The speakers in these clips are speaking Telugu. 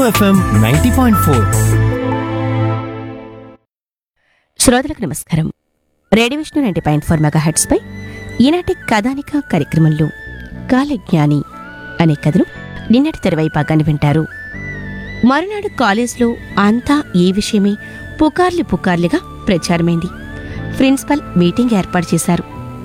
ఎఫ్ఎం నైంటీ పాయింట్ ఫోర్ శ్రోతలకు నమస్కారం radio Vishnu ninety point four megahertz పై ఈనాటి కథానిక కార్యక్రమంలో కాలజ్ఞాని అనే కథను నిన్నటి తెరవై భాగాన్ని వింటారు మరునాడు కాలేజ్లో అంతా ఈ విషయమే పుకార్లు పుకార్లుగా ప్రచారమైంది ప్రిన్సిపల్ మీటింగ్ ఏర్పాటు చేశారు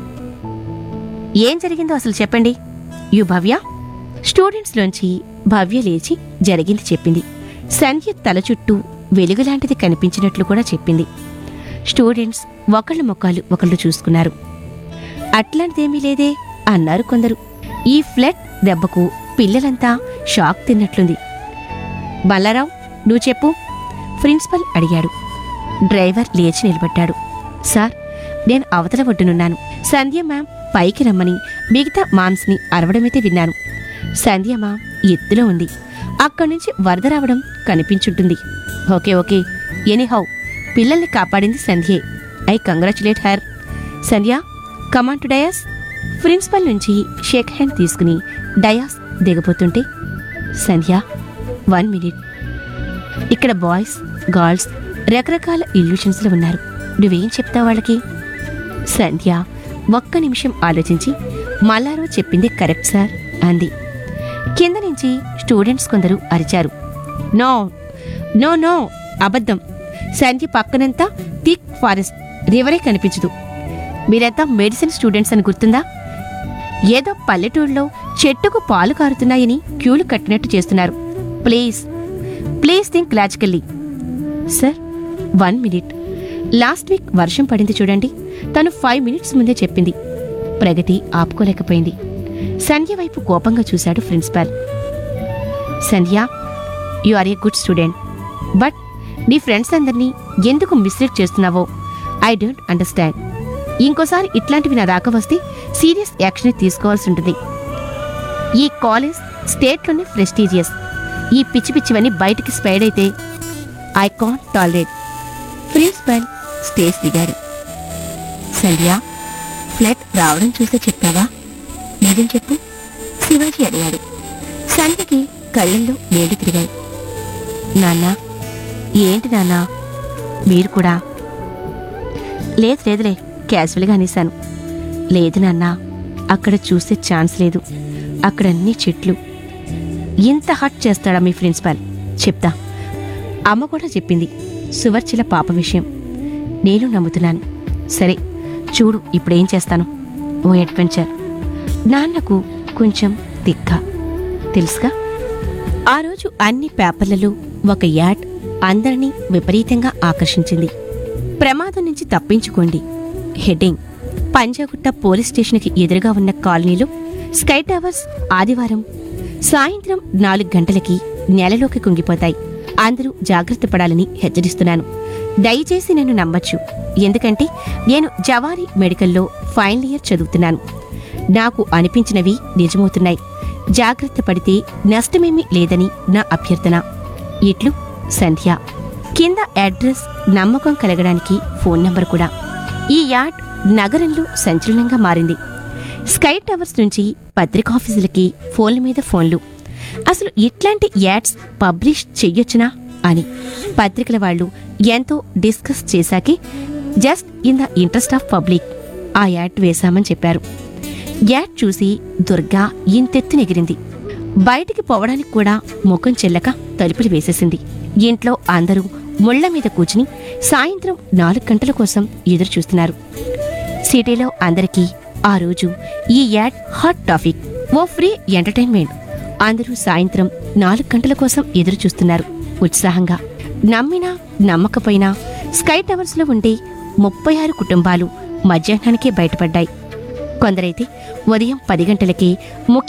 ఏం జరిగిందో అసలు చెప్పండి యు భవ్య స్టూడెంట్స్లోంచి భవ్య లేచి జరిగింది చెప్పింది సంధ్య తల చుట్టూ వెలుగులాంటిది కనిపించినట్లు కూడా చెప్పింది స్టూడెంట్స్ ఒకళ్ళ ముఖాలు ఒకళ్ళు చూసుకున్నారు అట్లాంటిదేమీ లేదే అన్నారు కొందరు ఈ ఫ్లడ్ దెబ్బకు పిల్లలంతా షాక్ తిన్నట్లుంది బల్లారావు నువ్వు చెప్పు ప్రిన్సిపల్ అడిగాడు డ్రైవర్ లేచి నిలబడ్డాడు సార్ నేను అవతల ఒడ్డునున్నాను సంధ్య మ్యామ్ పైకి రమ్మని మిగతా మామ్స్ని అరవడమైతే విన్నాను సంధ్య మ్యామ్ ఎత్తులో ఉంది అక్కడి నుంచి వరద రావడం కనిపించుంటుంది ఓకే ఓకే ఎనీహౌ పిల్లల్ని కాపాడింది సంధ్యే I congratulate her Sandhya come on to dais principal నుంచి షేక్ హ్యాండ్ తీసుకుని డయాస్ దిగబోతుంటే సంధ్య వన్ మినిట్ ఇక్కడ బాయ్స్ గర్ల్స్ రకరకాల ఇల్యూషన్స్లో ఉన్నారు నువ్వేం చెప్తావు వాళ్ళకి సంధ్య ఒక్క నిమిషం ఆలోచించి మల్లారో చెప్పింది కరెక్ట్ సార్ అంది కింద నుంచి స్టూడెంట్స్ కొందరు అరిచారు నో నో నో అబద్ధం సంధ్య పక్కనంతా థిక్ ఫారెస్ట్ రివరే కనిపించదు మీరంతా మెడిసిన్ స్టూడెంట్స్ అని గుర్తుందా ఏదో పల్లెటూరులో చెట్టుకు పాలు కారుతున్నాయని క్యూలు కట్టినట్టు చేస్తున్నారు please please think logically sir one minute last week వర్షం పడింది చూడండి తను ఫైవ్ మినిట్స్ ముందే చెప్పింది ప్రగతి ఆపుకోలేకపోయింది సంధ్య వైపు కోపంగా చూశాడు principal Sandhya you are a good student but నీ ఫ్రెండ్స్ అందరినీ ఎందుకు మిస్లీడ్ చేస్తున్నావో ఐ డోంట్ అండర్స్టాండ్ ఇంకోసారి ఇట్లాంటివి నా దాకా వస్తే సీరియస్ యాక్షన్ తీసుకోవాల్సి ఉంటుంది ఈ కాలేజ్ స్టేట్లోనే ప్రెస్టీజియస్ ఈ పిచ్చి పిచ్చివన్నీ బయటికి స్ప్రెడ్ అయితే I can't tolerate principal stage దిగాడు సంధ్య ఫ్లడ్ రావడం చూస్తే చెప్పావా నిజం చెప్పు శివాజీ అడిగాడు సంధ్యకి కళ్ళల్లో నీళ్లు తిరిగాయి నాన్న ఏంటి నాన్న మీరు కూడా లేదు లేదులే క్యాజువల్గా అనేశాను లేదు నాన్న అక్కడ చూసే ఛాన్స్ లేదు అక్కడ అన్ని చెట్లు ఇంత హట్ చేస్తాడా మీ ప్రిన్సిపాల్ చెప్తా అమ్మ కూడా చెప్పింది సువర్చిల పాప విషయం నేను నమ్ముతున్నాను సరే చూడు ఇప్పుడేం చేస్తాను ఓ అడ్వెంచర్ నాన్నకు కొంచెం తిక్క తెలుసుగా ఆ రోజు అన్ని పేపర్లలో ఒక యాడ్ అందరినీ విపరీతంగా ఆకర్షించింది ప్రమాదం నుంచి తప్పించుకోండి హెడ్డింగ్ పంజాగుట్ట పోలీస్ స్టేషన్కి ఎదురుగా ఉన్న కాలనీలో స్కై టవర్స్ ఆదివారం సాయంత్రం నాలుగు గంటలకి నెలలోకి కుంగిపోతాయి అందరూ జాగ్రత్త పడాలని హెచ్చరిస్తున్నాను దయచేసి నన్ను నమ్మచ్చు ఎందుకంటే నేను జవారీ మెడికల్లో ఫైనల్ ఇయర్ చదువుతున్నాను నాకు అనిపించినవి నిజమవుతున్నాయి జాగ్రత్త పడితే నష్టమేమీ లేదని నా అభ్యర్థన ఇట్లు సంధ్య కింద అడ్రస్ నమ్మకం కలగడానికి ఫోన్ నంబర్ కూడా ఈ యాడ్ నగరంలో సంచలనంగా మారింది స్కై టవర్స్ నుంచి పత్రికాఫీసులకి ఫోన్ల మీద ఫోన్లు అసలు ఇట్లాంటి యాడ్స్ పబ్లిష్ చెయ్యొచ్చునా అని పత్రికల వాళ్ళు ఎంతో డిస్కస్ చేశాకే just in the interest of public ఆ యాడ్ వేశామని చెప్పారు యాడ్ చూసి దుర్గా ఇంతెత్తు నెగిరింది బయటికి పోవడానికి కూడా ముఖం చెల్లక తలుపులు వేసేసింది ఇంట్లో అందరూ ముళ్ల మీద కూర్చుని సాయంత్రం నాలుగు గంటల కోసం ఎదురు చూస్తున్నారు సిటీలో అందరికీ ఆ రోజు ఈ యాడ్ హాట్ టాపిక్ ఓ ఫ్రీ ఎంటర్టైన్మెంట్ అందరూ సాయంత్రం నాలుగు గంటల కోసం ఎదురు చూస్తున్నారు ఉత్సాహంగా నమ్మినా నమ్మకపోయినా స్కై టవర్స్లో ఉండే ముప్పై ఆరు కుటుంబాలు మధ్యాహ్నానికే బయటపడ్డాయి కొందరైతే ఉదయం పది గంటలకి ముఖ్య